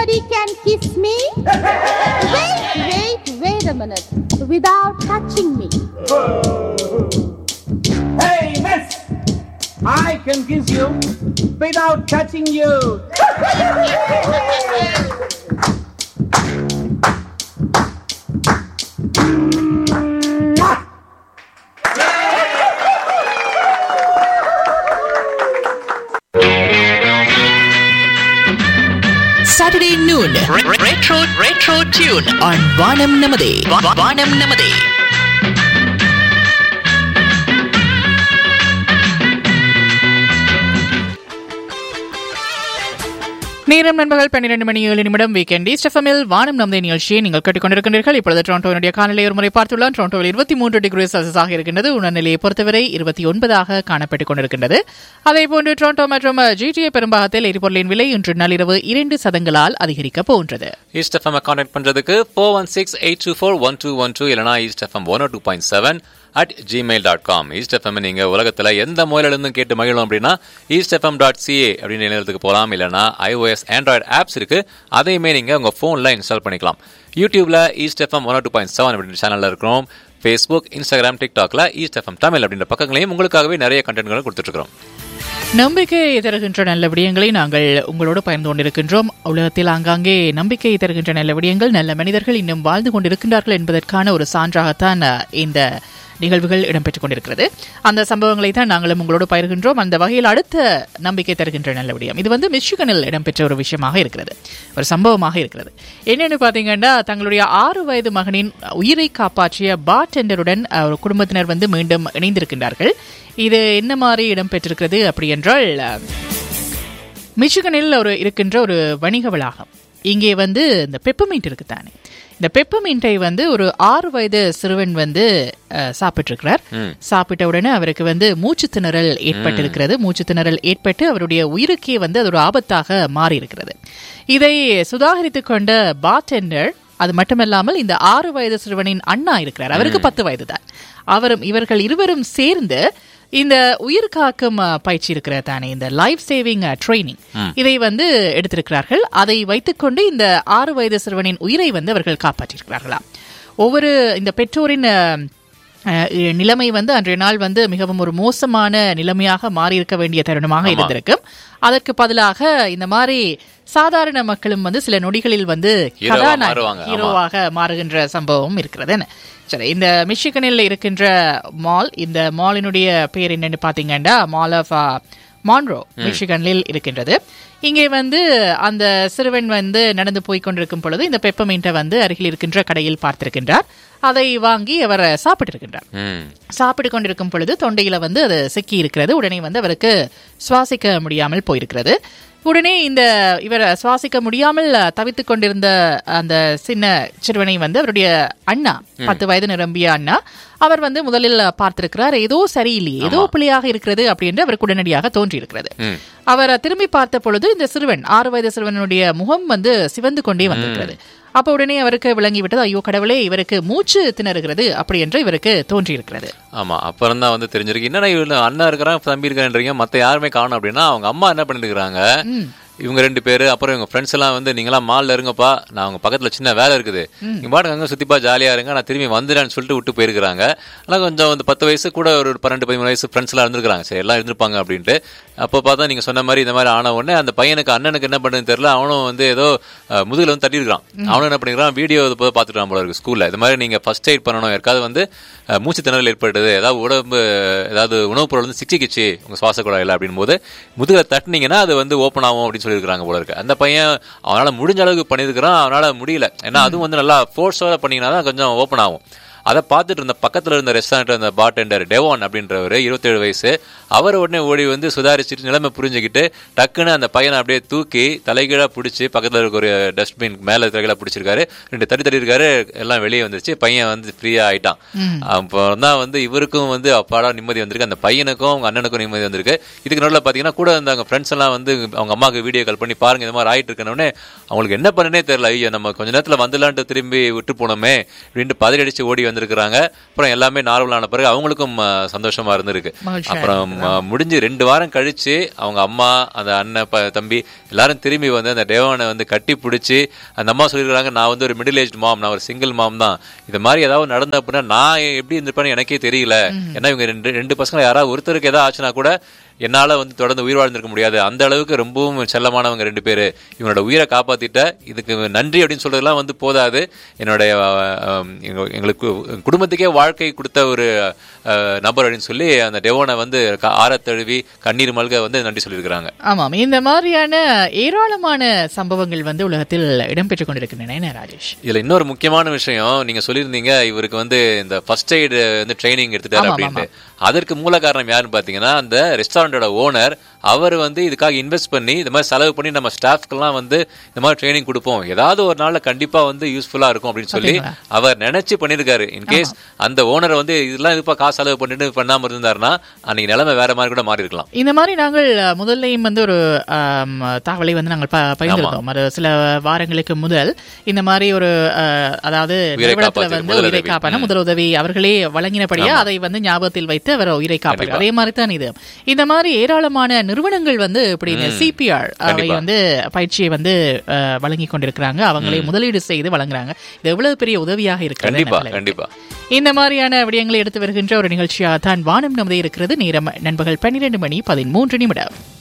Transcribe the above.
Anybody can kiss me? Wait, wait, wait a minute. Without touching me. Hey, miss! I can kiss you without touching you. Saturday noon. Re- retro retro tune on Vanam Namade. Va- Vanam Namade. நேரம் நண்பர்கள் பன்னிரண்டு மணி ஏழு நிமிடம் weekend ஸ்டெஃபமில் வானம் நம்பதை நிகழ்ச்சியை நீங்கள் கேட்டுக்கொண்டிருக்கின்றீர்கள் இப்பொழுது டொரண்டோவினுடைய காலநிலை ஒரு முறை பார்த்துள்ளோம் டொரண்டோவில் இருபத்தி மூன்று டிகிரி செல்சியஸாக இருக்கின்றது உணர்நிலையை பொறுத்தவரை இருபத்தி ஒன்பதாக காணப்பட்டுக் கொண்டிருக்கின்றது அதே போன்று டொரண்டோ மற்றும் ஜிடிஏ பெரும்பாகத்தில் எரிபொருளின் விலை இன்று நள்ளிரவு இரண்டு சதங்களால் அதிகரிக்கப் போகின்றது ஈஸ்ட் எஃப்எம் கான்டாக்ட் பண்றதுக்கு four one six eight two four one two one two இல்லைனா East FM one two point seven at Gmail dot com East FM நீங்க உலகத்துல எந்த மூலையில இருந்தும் கேட்டு மகிழும் அப்படின்னா ஈஸ்ட் எஃப்எம் டாட் சிஏ அப்படின்னு இணையத்துக்கு போகலாம் இல்லைனா ஐஓஎஸ் ஆண்ட்ராய்டு ஆப்ஸ் இருக்கு அதையுமே நீங்க உங்க போன்ல இன்ஸ்டால் பண்ணிக்கலாம் யூடியூப்ல East FM one two point seven அப்படின்ற சேனல்ல இருக்கிறோம் ஃபேஸ்புக் இன்ஸ்டாகிராம் டிக்டாக்ல ஈஸ்ட் எஃப்எம் தமிழ் அப்படின்ற பக்கங்களையும் உங்களுக்காகவே நிறைய கண்டென்ட்களை கொடுத்துட்டு இருக்கிறோம் நம்பிக்கை தருகின்ற நல்ல விடயங்களை நாங்கள் உங்களோடு பகிர்ந்து கொண்டிருக்கின்றோம் உலகத்தில் ஆங்காங்கே நம்பிக்கை தருகின்ற நல்ல விடயங்கள் நல்ல மனிதர்கள் இன்னும் வாழ்ந்து கொண்டிருக்கின்றார்கள் என்பதற்கான ஒரு சான்றாகத்தான் அஹ், இந்த நிகழ்வுகள் இடம்பெற்றுக் கொண்டிருக்கிறது அந்த சம்பவங்களை தான் நாங்களும் உங்களோடு பகிர்கின்றோம் அந்த வகையில் அடுத்த நம்பிக்கை தருகின்ற நல்ல விடயம் இது வந்து மிச்சிகனில் இடம்பெற்ற ஒரு விஷயமாக இருக்கிறது ஒரு சம்பவமாக இருக்கிறது என்னென்னு பார்த்தீங்கன்னா தங்களுடைய ஆறு வயது மகனின் உயிரை காப்பாற்றிய பார்டெண்டருடன் அஹ், ஒரு குடும்பத்தினர் வந்து மீண்டும் இணைந்திருக்கின்றார்கள் இது என்ன மாதிரி இடம்பெற்றிருக்கிறது அப்படி என்றால் அஹ், மிச்சிகனில் ஒரு இருக்கின்ற ஒரு வணிக வளாகம் இங்கே வந்து இந்த பெப்பர்மீண்ட் இருக்குதானே இந்த பெப்பர்மீண்டை வந்து ஒரு ஆறு வயது சிறுவன் வந்து அஹ், சாப்பிட்டிருக்கிறார் சாப்பிட்ட உடனே அவருக்கு வந்து மூச்சு திணறல் ஏற்பட்டிருக்கிறது மூச்சு திணறல் ஏற்பட்டு அவருடைய உயிருக்கே வந்து அது ஒரு ஆபத்தாக மாறி இருக்கிறது இதை சுதாகரித்துக் கொண்ட பார்டெண்டர் அது மட்டுமல்லாமல் இந்த ஆறு வயது சிறுவனின் அண்ணா இருக்கிறார் அவருக்கு பத்து வயது தான் அவரும் இவர்கள் இருவரும் சேர்ந்து இந்த உயிர் காக்கும் அஹ், பயிற்சி இருக்கிற தானே இந்த லைஃப் சேவிங் ட்ரைனிங் இதை வந்து எடுத்திருக்கிறார்கள் அதை வைத்துக்கொண்டு இந்த ஆறு வயது சிறுவனின் உயிரை வந்து அவர்கள் காப்பாற்றியிருக்கிறார்களாம் ஒவ்வொரு இந்த பெற்றோரின் அஹ், அஹ், நிலைமை வந்து அன்றைய நாள் வந்து மிகவும் ஒரு மோசமான நிலைமையாக மாறியிருக்க வேண்டிய தருணமாக இருந்திருக்கும் அதற்கு பதிலாக இந்த மாதிரி சாதாரண மக்களும் வந்து சில நொடிகளில் வந்து ஹீரோவா கதாநாயகி- மாறுவாங்க, ஆமா. ஹீரோவாக மாறுகின்ற சம்பவம் இருக்கிறது என்ன? சரி இந்த மிஷிகனில் இருக்கின்ற மால் இந்த மாலினுடைய பேர் என்னன்னு பாத்தீங்கன்னா மால் ஆஃப் மான்ரோ மிஷிகனில் இருக்கின்றது இங்கே வந்து அந்த சிறுவன் வந்து நடந்து போய் கொண்டிருக்கும் பொழுது இந்த பெப்பமீன்ட்டை வந்து அருகில் இருக்கின்ற கடையில் பார்த்திருக்கின்றார் அதை வாங்கி அவர் சாப்பிட்டிருக்கின்றார் ம் சாப்பிட்டு கொண்டிருக்கும் பொழுது தொண்டையில வந்து அது சிக்கி இருக்கிறது உடனே வந்து அவருக்கு சுவாசிக்க முடியாமல் போயிருக்கிறது உடனே இந்த இவர் சுவாசிக்க முடியாமல் தவித்துக் கொண்டிருந்த அந்த சின்ன சிறுவனை வந்து அவருடைய அண்ணா பத்து வயது நிரம்பிய அண்ணா அவர் வந்து முதலில் பார்த்திருக்கிறார் ஏதோ சரியில்லையே ஏதோ பிள்ளையாக இருக்கிறது அப்படின்னு அவருக்கு உடனடியாக தோன்றியிருக்கிறது அவர் திரும்பி பார்த்த பொழுது இந்த சிறுவன் ஆறு வயது சிறுவனுடைய முகம் வந்து சிவந்து கொண்டே வந்திருக்கிறது அப்ப உடனே அவருக்கு விளங்கிவிட்டது ஐயோ கடவுளே இவருக்கு மூச்சு திணறுகிறது அப்படி என்று இவருக்கு தோன்றியிருக்கிறது ஆமா அப்புறம் தான் வந்து தெரிஞ்சிருக்கு என்னடா இவரு அண்ணா இருக்கிறான் தம்பி இருக்கிறான்றீங்க மத்த யாருமே காணும் அப்படின்னா அவங்க அம்மா என்ன பண்ணிட்டு இருக்காங்க இவங்க ரெண்டு பேரு அப்புறம் இவங்க ஃப்ரெண்ட்ஸ் எல்லாம் வந்து நீங்களாம் மால்ல இருங்கப்பா நான் உங்க பக்கத்துல சின்ன வேலை இருக்குது நீங்க பாட்டுக்கு அங்க சுத்திப்பா ஜாலியா இருங்க நான் திரும்பி வந்துடுறேன்னு சொல்லிட்டு விட்டு போயிருக்காங்க ஆனா கொஞ்சம் வந்து பத்து வயசு கூட ஒரு பன்னெண்டு பதிமூணு வயசு ஃப்ரெண்ட்ஸ் எல்லாம் இருந்திருக்காங்க சரி எல்லாம் இருந்திருப்பாங்க அப்படின்ட்டு அப்போ பார்த்தா நீங்க சொன்ன மாதிரி இந்த மாதிரி ஆன உடனே அந்த பையனுக்கு அண்ணனுக்கு என்ன பண்ணுன்னு தெரியல அவனும் வந்து ஏதோ அஹ், முதுகுல வந்து தட்டியிருக்கான் அவனும் என்ன பண்ணிக்கிறான் வீடியோ பார்த்துட்டான் போல இருக்கு ஸ்கூல்ல இது மாதிரி நீங்க ஃபர்ஸ்ட் எய்ட் பண்ணணும் யாருக்காவது வந்து அஹ், மூச்சு திணறல் ஏற்பட்டது ஏதாவது உடம்பு ஏதாவது உணவுப் பொருள் வந்து சிக்கிக்கிச்சு உங்க சுவாச குழாயில் அப்படின் போது முதுகுல தட்டுனீங்கன்னா அது வந்து ஓப்பன் ஆகும் அப்படின்னு சொல்லியிருக்காங்க போல இருக்கு அந்த பையன் அவனால முடிஞ்ச அளவுக்கு பண்ணியிருக்கிறான் அவனால முடியல ஏன்னா அதுவும் வந்து நல்லா ஃபோர்ஸோட பண்ணீங்கன்னா தான் கொஞ்சம் ஓப்பன் ஆகும் அதை பார்த்துட்டு இருந்த பக்கத்துல இருந்த ரெஸ்டாரண்ட் அந்த பார்டெண்டர் டெவான் அப்படின்றவர் இருபத்தேழு வயசு அவர் உடனே ஓடி வந்து சுதாரிச்சுட்டு நிலைமை புரிஞ்சுக்கிட்டு டக்குன்னு அந்த பையனை அப்படியே தூக்கி தலைகீழா பிடிச்சி பக்கத்துல இருக்க ஒரு டஸ்ட்பின் மேல தலைகீழா பிடிச்சிருக்காரு ரெண்டு தட்டி தட்டி இருக்காரு எல்லாம் வெளியே வந்துருச்சு பையன் வந்து ஃப்ரீயா ஆயிட்டான் அப்புறம் தான் வந்து இவருக்கும் வந்து அப்பாடா நிம்மதி வந்திருக்கு அந்த பையனுக்கும் அவங்க அண்ணனுக்கும் நிம்மதி வந்திருக்கு இதுக்கு நடுவில் பாத்தீங்கன்னா கூட அந்த அவங்க ஃப்ரெண்ட்ஸ் எல்லாம் வந்து அவங்க அம்மாவுக்கு வீடியோ கால் பண்ணி பாருங்க இந்த மாதிரி ஆயிட்டு இருக்கனே அவங்களுக்கு என்ன பண்ணனே தெரியல ஐயோ நம்ம கொஞ்ச நேரத்துல வந்துலான்ட்டு திரும்பி விட்டு போனோமே அப்படின்ட்டு பதறி அடிச்சு ஓடி வந்திருக்கிறாங்க அப்புறம் எல்லாமே நார்மலான பிறகு அவங்களுக்கும் அஹ், சந்தோஷமா இருந்திருக்கு மகிழ்ச்சியா அப்புறம் அஹ், முடிஞ்சு ரெண்டு வாரம் கழிச்சு அவங்க அம்மா அந்த அண்ணன் ப- தம்பி எல்லாரும் திரும்பி வந்து அந்த டேவானை வந்து கட்டி பிடிச்சி அந்த அம்மா சொல்லியிருக்காங்க நான் வந்து ஒரு மிடில் ஏஜ் மாம் நான் ஒரு சிங்கிள் மாம் தான் இது மாதிரி ஏதாவது நடந்த அப்படின்னா நான் எப்படி இருந்திருப்பேன்னு எனக்கே தெரியல ஏன்னா இவங்க ரெண்டு ரெண்டு பசங்க யாராவது ஒருத்தருக்கு ஏதாவது ஆச்சுன்னா கூட என்னால வந்து தொடர்ந்து உயிர் வாழ்ந்திருக்க முடியாது அந்த அளவுக்கு ரொம்பவும் செல்லமானவங்க ரெண்டு பேரு இவனோட உயிரை காப்பாத்திட்ட இதுக்கு நன்றி அப்படின்னு சொல்றதெல்லாம் வந்து போதாது என்னுடைய அஹ், அஹ், எங்க- எங்களுக்கு குடும்பத்துக்கே வாழ்க்கை கொடுத்த ஒரு அஹ், நபர் அப்படின்னு சொல்லி அந்த டெவோனை வந்து க- ஆறத் தழுவி கண்ணீர் மல்க வந்து நன்றி சொல்லியிருக்கிறாங்க ஆமாம் இந்த மாதிரியான ஏராளமான சம்பவங்கள் வந்து உலகத்தில் இடம்பெற்றுக் கொண்டிருக்கின்றன என்ன ராஜேஷ் இதுல இன்னொரு முக்கியமான விஷயம் நீங்க சொல்லியிருந்தீங்க இவருக்கு வந்து இந்த ஃபர்ஸ்ட் எய்டு வந்து ட்ரைனிங் எடுத்துட்டாரு ஆமாம், அப்படின்ட்டு அதற்கு மூல காரணம் யாருன்னு பாத்தீங்கன்னா அந்த ரெஸ்டாரண்டோட ஓனர் அவர் வந்து இதுக்காக இன்வெஸ்ட் பண்ணி இந்த மாதிரி செலவு பண்ணி நம்ம ஸ்டாஃப்க்கெல்லாம் வந்து இந்த மாதிரி ட்ரைனிங் கொடுப்போம் ஏதாவது ஒரு நாள்ல கண்டிப்பா வந்து யூஸ்ஃபுல்லா இருக்கும் அப்படின்னு சொல்லி அவர் நினைச்சு பண்ணிருக்காரு இன்கேஸ் அந்த ஓனர் வந்து இதெல்லாம் இதுப்பா காசு செலவு பண்ணிட்டு பண்ணாம இருந்தாருன்னா அன்னைக்கு நிலைமை வேற மாதிரி கூட மாறி இருக்கலாம் இந்த மாதிரி நாங்கள் அஹ், முதல்லையும் வந்து ஒரு ஆம், தகவலை வந்து நாங்கள் ப- பகிர்ந்திருந்தோம் அது சில வாரங்களுக்கு முதல் இந்த மாதிரி ஒரு அஹ், அதாவது உயிரை நிறுவனத்துல காப்பாத்து- வந்து முதலுதவி. உயிரை காப்பான முதலுதவி அவர்களே வழங்கினபடியே அதை வந்து ஞாபகத்தில் வைத்து அவர் உயிரை காப்பாடு அதே மாதிரி தான் இது இந்த மாதிரி ஏராளமான நிறுவனங்கள் வந்து இப்படி இந்த சிபிஆர் அவை கண்டிப்பா. வந்து பயிற்சியை வந்து அஹ், வழங்கி கொண்டிருக்கிறாங்க அவங்களே முதலீடு செய்து வழங்குறாங்க இது எவ்வளவு பெரிய உதவியாக இருக்கிறது கண்டிப்பா இந்த நிலையில். கண்டிப்பா இந்த மாதிரியான விடயங்களை எடுத்து வருகின்ற ஒரு நிகழ்ச்சியாக தான் வானம் நமதே இருக்கிறது நேரம் நண்பகல் பன்னிரண்டு மணி பதிமூன்று நிமிடம்